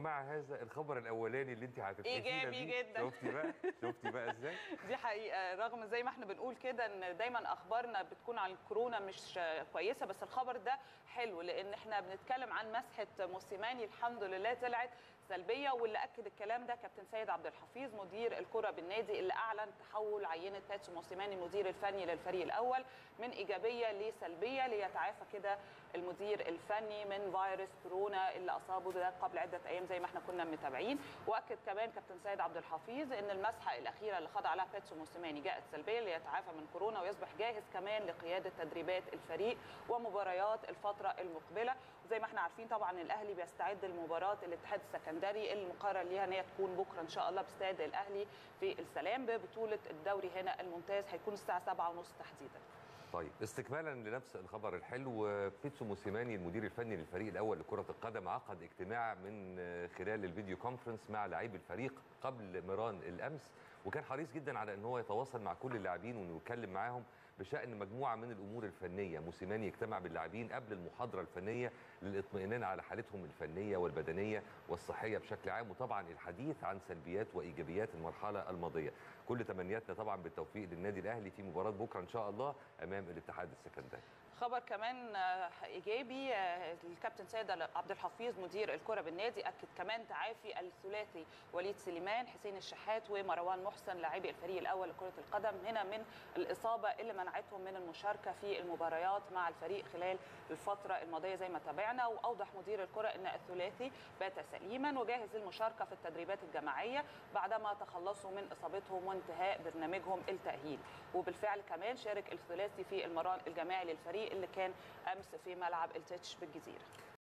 ومع هذا الخبر الاولاني اللي انت هتفتحيه إيجابي جدا. شفتي بقى شفتي بقى ازاي دي حقيقه رغم زي ما احنا بنقول كده ان دايما اخبارنا بتكون عن الكورونا مش كويسه بس الخبر ده حلو لان احنا بنتكلم عن مسحه موسيماني الحمد لله طلعت سلبيه واللي اكد الكلام ده كابتن سيد عبد الحفيظ مدير الكره بالنادي اللي اعلن تحول عينه باتسو موسيماني المدير الفني للفريق الاول من ايجابيه لسلبيه ليتعافى كده المدير الفني من فيروس كورونا اللي اصابه ده قبل عده ايام زي ما احنا كنا متابعين واكد كمان كابتن سيد عبد الحفيظ ان المسحه الاخيره اللي خضع لها باتسو موسيماني جاءت سلبيه ليتعافى من كورونا ويصبح جاهز كمان لقياده تدريبات الفريق ومباريات الفتره المقبله وزي ما احنا عارفين طبعا الاهلي بيستعد لمباراه الاتحاد السكندري المقرر ليها ان هي تكون بكره ان شاء الله باستاد الاهلي في السلام ببطوله الدوري هنا الممتاز هيكون الساعه 7:30 تحديدا طيب استكمالا لنفس الخبر الحلو بيتسو موسيماني المدير الفني للفريق الاول لكره القدم عقد اجتماع من خلال الفيديو كونفرنس مع لاعبي الفريق قبل ميران الامس وكان حريص جدا على ان هو يتواصل مع كل اللاعبين وانه يتكلم معاهم بشان مجموعه من الامور الفنيه موسيماني يجتمع باللاعبين قبل المحاضره الفنيه للاطمئنان على حالتهم الفنيه والبدنيه والصحيه بشكل عام وطبعا الحديث عن سلبيات وايجابيات المرحله الماضيه كل تمنياتنا طبعا بالتوفيق للنادي الاهلي في مباراه بكره ان شاء الله امام الاتحاد السكندري خبر كمان ايجابي الكابتن سيد عبد الحفيظ مدير الكره بالنادي اكد كمان تعافي الثلاثي وليد سليمان حسين الشحات ومروان محسن لاعبي الفريق الاول لكره القدم هنا من الاصابه اللي منعتهم من المشاركه في المباريات مع الفريق خلال الفتره الماضيه زي ما تابعنا واوضح مدير الكره ان الثلاثي بات سليما وجاهز للمشاركه في التدريبات الجماعيه بعدما تخلصوا من اصابتهم وانتهاء برنامجهم التاهيل وبالفعل كمان شارك الثلاثي في المران الجماعي للفريق اللي كان امس في ملعب التتش بالجزيره